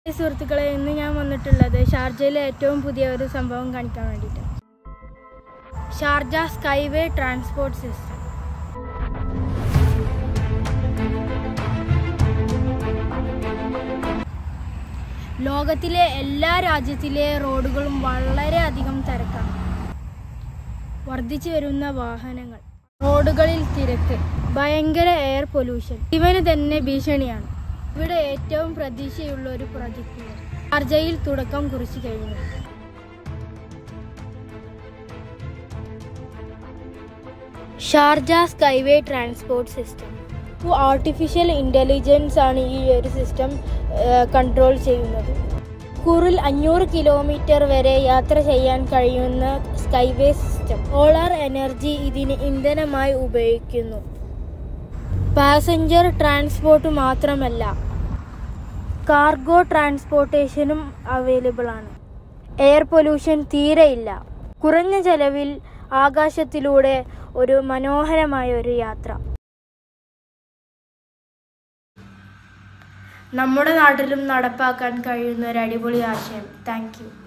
hi സുഹൃത്തുക്കളെ ഇന്ന് ഞാൻ വന്നിട്ടുള്ളത് ഷാർജയിലെ ഏറ്റവും പുതിയ ഒരു സംഭവം കാണിക്കാൻ വേണ്ടിയിട്ട് ഷാർജ സ്കൈവേ ട്രാൻസ്പോർട്ട് സിസ്റ്റം ലോകത്തിലെ എല്ലാ രാജ്യത്തിലെ റോഡുകളും വളരെയധികം തിരക്കാണ് വർദ്ധിച്ചു വരുന്ന വാഹനങ്ങൾ റോഡുകളിൽ തിരക്ക് ഭയങ്കര എയർ പൊല്യൂഷൻ ഇവന് തന്നെ ഭീഷണിയാണ് ഇവിടെ ഏറ്റവും പ്രതീക്ഷയുള്ള ഒരു പ്രൊജക്റ്റ് ഷാർജയിൽ തുടക്കം കുറിച്ചു കഴിഞ്ഞു Sharjah skyway transport system artificial intelligence ആണ് ഈ ഒരു സിസ്റ്റം കൺട്രോൾ ചെയ്യുന്നത് മണിക്കൂറിൽ അഞ്ഞൂറ് കിലോമീറ്റർ വരെ യാത്ര ചെയ്യാൻ കഴിയുന്ന സ്കൈവേ സിസ്റ്റം സോളാർ എനർജി ഇതിന് ഇന്ധനമായി ഉപയോഗിക്കുന്നു പാസഞ്ചർ ട്രാൻസ്പോർട്ട് മാത്രമല്ല കാർഗോ ട്രാൻസ്പോർട്ടേഷനും അവൈലബിൾ ആണ് എയർ പൊല്യൂഷൻ തീരെയില്ല കുറഞ്ഞ ചെലവിൽ ആകാശത്തിലൂടെ ഒരു മനോഹരമായ ഒരു യാത്ര നമ്മുടെ നാട്ടിലും നടപ്പാക്കാൻ കഴിയുന്ന ഒരു അടിപൊളി ആശയം താങ്ക് യു